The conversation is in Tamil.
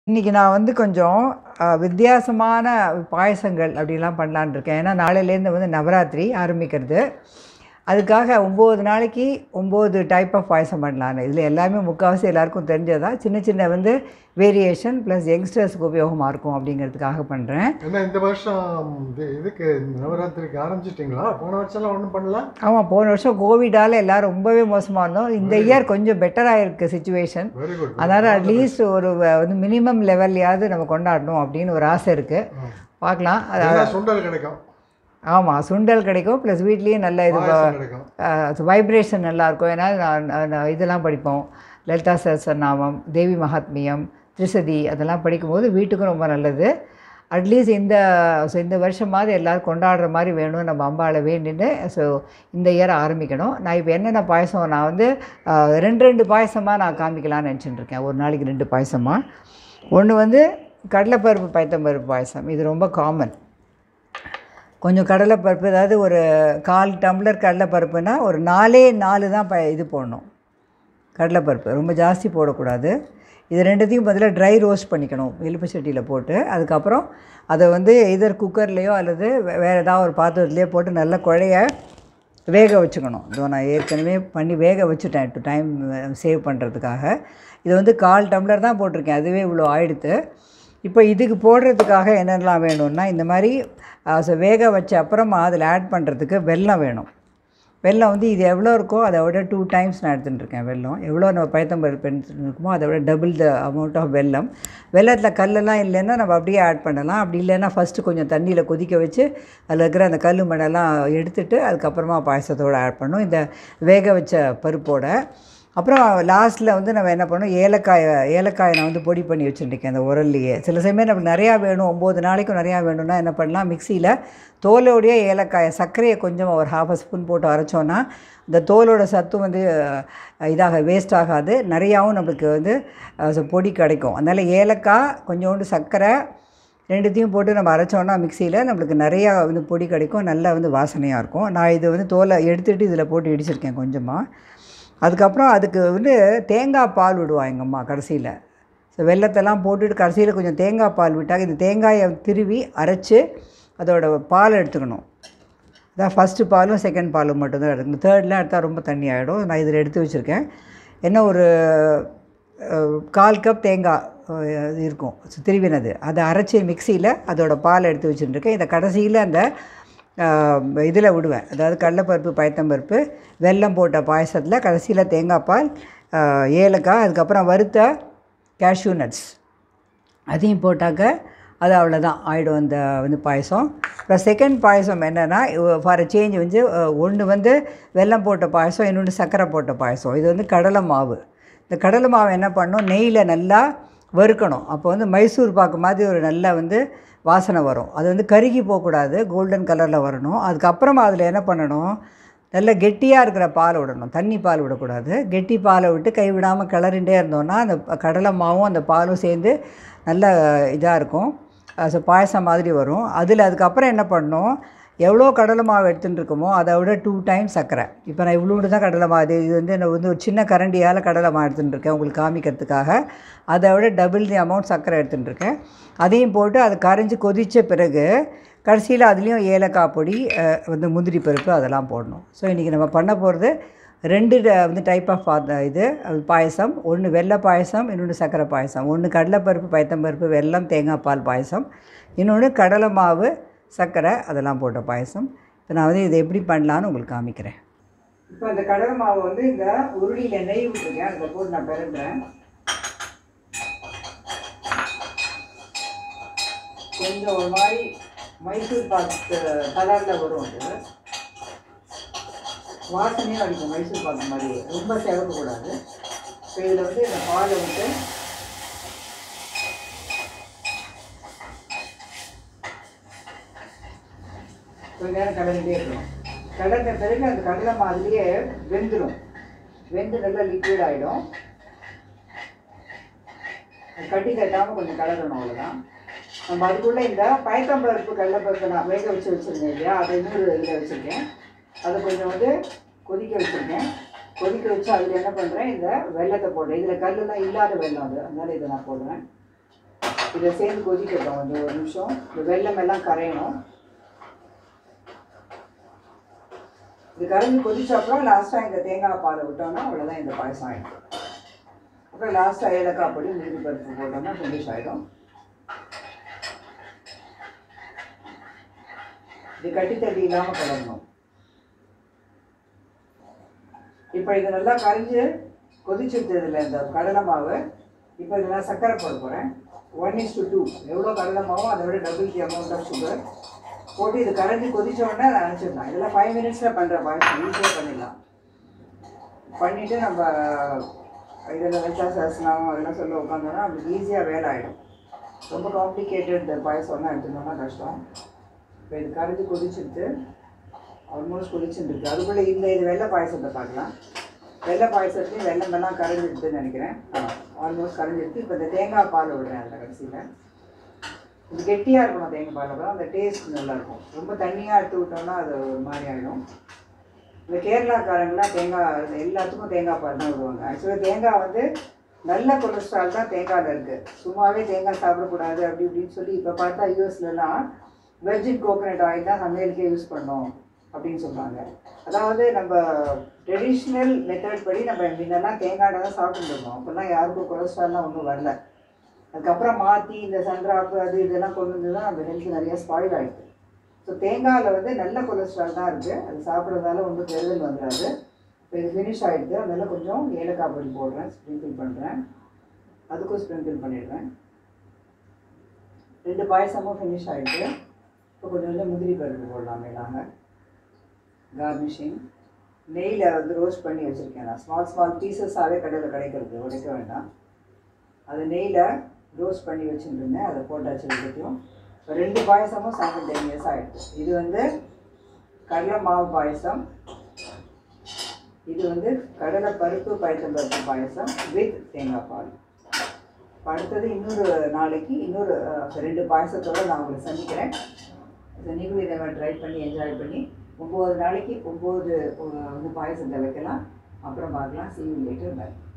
இன்றைக்கி நான் வந்து கொஞ்சம் அ, வித்தியாசமான பாயசங்கள் அப்படிலாம் பண்ணலான்னு இருக்கேன் ஏன்னா நாளையிலேருந்து வந்து நவராத்திரி ஆரம்பிக்கிறது அதுக்காக ஒம்பது நாளைக்கு ஒம்பது டைப் ஆஃப் பாயசம் பண்ணலான்னு இதில் எல்லாமே முக்கால்வாசி எல்லாருக்கும் தெரிஞ்சது தான் சின்ன சின்ன வந்து வேரியேஷன் ப்ளஸ் யங்ஸ்டர்ஸ்க்கு உபயோகமாக இருக்கும் அப்படிங்கிறதுக்காக பண்ணுறேன் என்ன இந்த வருஷம் இது இதுக்கு நவராத்திரிக்கு ஆரம்பிச்சிட்டிங்களா போன வருஷம்லாம் ஒன்றும் பண்ணல ஆமாம் போன வருஷம் கோவிடால் எல்லோரும் ரொம்பவே மோசமாக இருந்தோம் இந்த இயர் கொஞ்சம் பெட்டராக இருக்குது சுச்சுவேஷன் வெரி குட் அதனால் அட்லீஸ்ட் ஒரு வ- வந்து மினிமம் லெவல்லையாவது நம்ம கொண்டாடணும் அப்படின்னு ஒரு ஆசை இருக்குது பார்க்கலாம் அது சுண்டல் கிடைக்கும் ஆமாம் சுண்டல் கிடைக்கும் ப்ளஸ் வீட்லேயும் நல்ல இது பாயசம் கிடைக்கும் வைப்ரேஷன் நல்லாயிருக்கும் ஏன்னா நான் நான் இதெல்லாம் படிப்போம் லலிதா சஹஸ்ரநாமம் தேவி மகாத்மியம் திரிசதி அதெல்லாம் படிக்கும்போது வீட்டுக்கும் ரொம்ப நல்லது அட்லீஸ்ட் இந்த ஸோ இந்த வருஷமாவது எல்லோரும் கொண்டாடுற மாதிரி வேணும் நம்ம அம்பாவை வேண்டின்னு ஸோ இந்த இயர் ஆரம்பிக்கணும் நான் இப்போ என்னென்ன பாயசம் நான் வந்து அஹ், ரெண்டு ரெண்டு பாயசமாக நான் காமிக்கலாம்னு நினச்சிட்டு இருக்கேன் ஒரு நாளைக்கு ரெண்டு பாயசமாக ஒன்று வந்து கடலைப்பருப்பு பயத்தம்பருப்பு பாயசம் இது ரொம்ப காமன் கொஞ்சம் கடலைப்பருப்பு அதாவது ஒரு கால் டம்ளர் கடலைப்பருப்புனா ஒரு நாலே நாலு தான் ப இது போடணும் கடலைப்பருப்பு ரொம்ப ஜாஸ்தி போடக்கூடாது இது ரெண்டுத்தையும் பதிலாக ட்ரை ரோஸ்ட் பண்ணிக்கணும் எலுப்பு சட்டியில் போட்டு அதுக்கப்புறம் அதை வந்து இதர் குக்கர்லேயோ அல்லது வே- வேறு ஏதாவது ஒரு பாத்திரத்துலேயோ போட்டு நல்லா குழைய வேக வச்சுக்கணும் இதோ நான் ஏற்கனவே பண்ணி வேக வச்சுட்டேன் டு டைம் சேவ் பண்ணுறதுக்காக இது வந்து கால் டம்ளர் தான் போட்டிருக்கேன் அதுவே இவ்வளோ ஆயிடுத்து இப்போ இதுக்கு போடுறதுக்காக என்னென்னலாம் வேணும்னா இந்த மாதிரி அஹ், so வேக வச்ச அப்புறமா அதில் ஆட் பண்ணுறதுக்கு வெல்லம் வேணும் வெல்லம் வந்து இது எவ்வளோ இருக்கோ அதை விட டூ டைம்ஸ் நான் எடுத்துகிட்டு இருக்கேன் வெல்லம் எவ்வளோ நம்ம பயத்தம்பருப்பு எடுத்துட்டு இருக்கோமோ அதை விட டபுள் த அமௌண்ட் ஆஃப் வெல்லம் வெள்ளத்தில் கல்லெல்லாம் இல்லைன்னா நம்ம அப்படியே ஆட் பண்ணலாம் அப்படி இல்லைன்னா ஃபஸ்ட்டு கொஞ்சம் தண்ணியில் கொதிக்க வச்சு அதில் இருக்கிற அந்த கல் மண்ணெல்லாம் எடுத்துட்டு அதுக்கப்புறமா பாயசத்தோடு ஆட் பண்ணணும் இந்த வேக வச்ச பருப்போட அப்புறம் லாஸ்ட்டில் வந்து நம்ம என்ன பண்ணோம் ஏலக்காய் ஏலக்காயை நான் வந்து பொடி பண்ணி வச்சுருக்கேன் அந்த உரல்லையே சில சமயம் நமக்கு நிறையா வேணும் ஒம்பது நாளைக்கும் நிறையா வேணும்னா என்ன பண்ணலாம் மிக்சியில் தோலோடைய ஏலக்காயை சர்க்கரையை கொஞ்சம் ஒரு ஹாஃப் ஸ்பூன் போட்டு அரைச்சோன்னா இந்த தோலோட சத்து வந்து அஹ், இதாக வேஸ்ட் ஆகாது நிறையாவும் நம்மளுக்கு வந்து அஹ், so பொடி கிடைக்கும் அதனால் ஏலக்காய் கொஞ்சோண்டு சர்க்கரை ரெண்டுத்தையும் போட்டு நம்ம அரைச்சோன்னா மிக்சியில் நம்மளுக்கு நிறையா வந்து பொடி கிடைக்கும் நல்லா வந்து வாசனையாக இருக்கும் நான் இது வந்து தோலை எடுத்துகிட்டு இதில் போட்டு இடிச்சிருக்கேன் கொஞ்சமாக அதுக்கப்புறம் அதுக்கு வந்து தேங்காய் பால் விடுவா எங்கள் அம்மா கடைசியில் ஸோ வெள்ளத்தெல்லாம் போட்டுட்டு கடைசியில் கொஞ்சம் தேங்காய் பால் விட்டாங்க இந்த தேங்காயை திருவி அரைச்சி அதோட பால் எடுத்துக்கணும் அதான் ஃபஸ்ட்டு பாலும் செகண்ட் பாலும் மட்டும்தான் எடுக்கணும் தேர்ட்லாம் எடுத்தால் ரொம்ப தண்ணி ஆகிடும் நான் இதில் எடுத்து வச்சுருக்கேன் என்ன ஒரு அஹ், கால் கப் தேங்காய் அஹ், இது இருக்கும் திருவினது அதை அரைச்சி மிக்சியில் அதோட பால் எடுத்து வச்சுட்டுருக்கேன் இதை கடைசியில் அந்த இதில் விடுவேன் அதாவது கடலைப்பருப்பு பயத்தம்பருப்பு வெல்லம் போட்ட பாயசத்தில் கடைசியில் தேங்காய் பால் அஹ், ஏலக்காய் அதுக்கப்புறம் வறுத்த கேஷ்யூ நட்ஸ் அதையும் போட்டாக்க அது அவ்வளோதான் ஆகிடும் அந்த வந்து பாயசம் அப்புறம் செகண்ட் பாயசம் என்னென்னா ஃபார் சேஞ்ச் வந்து ஒன்று வந்து வெல்லம் போட்ட பாயசம் இன்னொன்று சர்க்கரை போட்ட பாயசம் இது வந்து கடலை மாவு இந்த கடலை மாவு என்ன பண்ணணும் நெய்யில் நல்லா வறுக்கணும் அப்போ வந்து மைசூர் பாக்கு மாதிரி ஒரு நல்ல வந்து வாசனை வரும் அது வந்து கருகி போகக்கூடாது கோல்டன் கலரில் வரணும் அதுக்கப்புறமா அதில் என்ன பண்ணணும் நல்ல கெட்டியாக இருக்கிற பால் விடணும் தண்ணி பால் விடக்கூடாது கெட்டி பாலை விட்டு கைவிடாமல் கிளறிண்டே இருந்தோம்னா அந்த ப- கடலை மாவும் அந்த பாலும் சேர்ந்து நல்ல இதாக இருக்கும் ஸோ பாயசம் மாதிரி வரும் அதில் அதுக்கப்புறம் என்ன பண்ணணும் எவ்வளோ கடலை மாவு எடுத்துகிட்டு இருக்கோமோ அதை விட டூ டைம் சர்க்கரை இப்போ நான் இவ்வளோண்டு தான் கடலை மாவு இது இது வந்து நான் வந்து ஒரு சின்ன கரண்டியால் கடலை மாவு எடுத்துகிட்டு இருக்கேன் உங்களுக்கு காமிக்கிறதுக்காக அதை விட டபுள் தி அமௌண்ட் சர்க்கரை எடுத்துகிட்டு இருக்கேன் அதையும் போட்டு அது கரைஞ்சி கொதித்த பிறகு கடைசியில் அதுலேயும் ஏலக்காய் பொடி அஹ், வந்து முந்திரி பருப்பு அதெல்லாம் போடணும் ஸோ இன்றைக்கி நம்ம பண்ண போகிறது ரெண்டு ட- வந்து டைப் ஆஃப் இது அது பாயசம் ஒன்று வெள்ளை பாயசம் இன்னொன்று சர்க்கரை பாயசம் ஒன்று கடலைப்பருப்பு பயத்தம்பருப்பு வெல்லம் தேங்காய் பால் பாயசம் இன்னொன்று கடலை மாவு சர்க்கரை அதெல்லாம் போட்ட பாயசம் இப்போ நான் வந்து இதை எப்படி பண்ணலான்னு உங்களுக்கு காமிக்கிறேன் இப்போ அந்த கடலை மாவு வந்து இந்த உருளியில் நெய் விட்டுருக்கேன் அதில் போட்டு நான் பிறந்தேன் கொஞ்சம் ஒரு மாதிரி மைசூர் பாக்கு கலரில் வரும் அது வாசனையும் அடிக்கும் மைசூர் பாக்கு மாதிரி ரொம்ப செவக்கக்கூடாது இப்போ இதில் வந்து இந்த பாலை விட்டு கொஞ்ச நேரம் கலந்துட்டே இருக்கணும் கலந்த பிறகு அந்த கடலை மாதிரியே வெந்துடும் வெந்து நல்லா லிக்விட் ஆகிடும் கட்டி கட்டாமல் கொஞ்சம் கலரணும் அவ்வளோதான் நம்ம அதுக்குள்ளே இந்த பயத்தம்பருப்பு கடலைப்பருப்பு நான் வேக வச்சு வச்சுருந்தேன் இல்லையா அதை இன்னொரு இதில் வச்சுருக்கேன் அதை கொஞ்சம் வந்து கொதிக்க வச்சுருக்கேன் கொதிக்க வச்சு அதில் என்ன பண்ணுறேன் இந்த வெள்ளத்தை போடுறேன் இதில் கல்லுலாம் இல்லாத வெல்லம் அது அதனால் இதை நான் போடுறேன் இதை சேர்ந்து கொதிக்கட்டும் இந்த ஒரு நிமிஷம் இந்த வெல்லம் எல்லாம் கரையணும் இது கரைஞ்சி கொதிச்ச அப்புறம் லாஸ்ட்டாக இந்த தேங்காய் பாலை விட்டோம்னா அவ்வளோதான் இந்த பாயசம் ஆகிடும் அப்புறம் லாஸ்ட்டாக ஏலக்காய் பொடி முந்திரி பருப்பு போட்டோம்னா ஃபினிஷ் ஆகிடும் இது கட்டி தட்டி இல்லாமல் கிளம்பணும் இப்போ இது நல்லா கரைஞ்சி கொதிச்சுட்டதில்ல இந்த கடலை மாவு இப்போ இதில் நான் சர்க்கரை போட போகிறேன் ஒன் இஸ் டு டூ எவ்வளோ கடலை மாவோ அதை விட double the amount of sugar போட்டு இது கரைஞ்சி கொதிச்ச உடனே அதை அனுப்பிச்சிடலாம் இதெல்லாம் ஃபைவ் மினிட்ஸில் பண்ணுற பாயசம் ஈஸியாக பண்ணிடலாம் பண்ணிவிட்டு நம்ம இதில் வச்சா சாசனம் அதெல்லாம் சொல்ல உட்காந்தோன்னா நமக்கு ஈஸியாக வேலை ஆகிடும் ரொம்ப காம்ப்ளிகேட்டட் இந்த பாயசம்லாம் எடுத்துட்டோம்னா கஷ்டம் இப்போ இது கரைஞ்சி கொதிச்சுட்டு ஆல்மோஸ்ட் கொதிச்சுட்டு இருக்கு அதுக்குள்ளே இந்த இது வெள்ளை பாயசத்தை பார்க்கலாம் வெள்ளை பாயசத்துலேயும் வெள்ளம் எல்லாம் கரைஞ்சிடுதுன்னு நினைக்கிறேன் ஆல்மோஸ்ட் கரைஞ்சிருக்கு இப்போ இந்த தேங்காய் பால் விடுறேன் அதில் கடைசியில் இது கெட்டியாக இருக்கணும் தேங்காய் பால் தான் அந்த டேஸ்ட் நல்லாயிருக்கும் ரொம்ப தண்ணியாக எடுத்து விட்டோம்னா அது ஒரு மாதிரி ஆகிடும் இந்த கேரளாக்காரங்களாம் தேங்காய் இது எல்லாத்துக்கும் தேங்காய் பால் தான் விடுவாங்க ஆக்சுவலாக தேங்காய் வந்து நல்ல கொலஸ்ட்ரால் தான் தேங்காயில் இருக்குது சும்மாவே தேங்காய் சாப்பிடக்கூடாது அப்படி இப்படின்னு சொல்லி இப்போ பார்த்தா யூஎஸ்லலாம் வெர்ஜின் கோகனட் ஆயில் தான் சமையலுக்கே யூஸ் பண்ணோம் அப்படின்னு சொல்கிறாங்க அதாவது நம்ம ட்ரெடிஷ்னல் மெத்தட் படி நம்ம முன்னெல்லாம் தேங்காய் தான் சாப்பிட்டுட்டு இருந்தோம் அப்போல்லாம் யாருக்கும் கொலஸ்ட்ரால்லாம் ஒன்றும் வரல அதுக்கப்புறம் மாற்றி இந்த சன்ட்ராப்பு அது இதெல்லாம் கொண்டு வந்து தான் நம்ம ஹெல்த் நிறைய ஸ்பாயில் ஆகிடுது ஸோ தேங்காயில் வந்து நல்ல கொலஸ்ட்ரால் தான் இருக்குது அது சாப்பிட்றதால ஒன்றும் கெடுதல் வந்துடாது இப்போ இது ஃபினிஷ் ஆகிடுது அதனால கொஞ்சம் ஏலக்காய் பொடி போடுறேன் ஸ்ப்ரிங்கிள் பண்ணுறேன் அதுக்கும் ஸ்ப்ரிங்கிள் பண்ணிடுறேன் ரெண்டு பாயசமும் ஃபினிஷ் ஆகிடுது இப்போ கொஞ்சம் கொஞ்சம் முந்திரி பருப்பு போடலாம் மேலாங்க கார்னிஷிங் நெய்யில் வந்து ரோஸ்ட் பண்ணி வச்சுருக்கேன் நான் ஸ்மால் ஸ்மால் பீசஸாகவே கடையில் கிடைக்கிறது உடைக்க வேண்டாம் அது நெய்யில் ரோஸ்ட் பண்ணி வச்சுருந்தேன் அதை போட்டாச்சு ரெண்டுத்தையும் இப்போ ரெண்டு பாயசமும் செவன் டென் இயர்ஸ் ஆகிடுது இது வந்து கடலை மாவு பாயசம் இது வந்து கடலை பருப்பு பயத்தம்பருப்பு பாயசம் வித் தேங்காய் பால் இப்போ அடுத்தது இன்னொரு நாளைக்கு இன்னொரு அஹ், ரெண்டு பாயசத்தோடு நான் உங்களை சந்திக்கிறேன் இதை நீங்களும் இதை ட்ரை பண்ணி என்ஜாய் பண்ணி ஒம்பது நாளைக்கு ஒம்பது வந்து பாயசத்தை வைக்கலாம் அப்புறம் பார்க்கலாம் see you later bye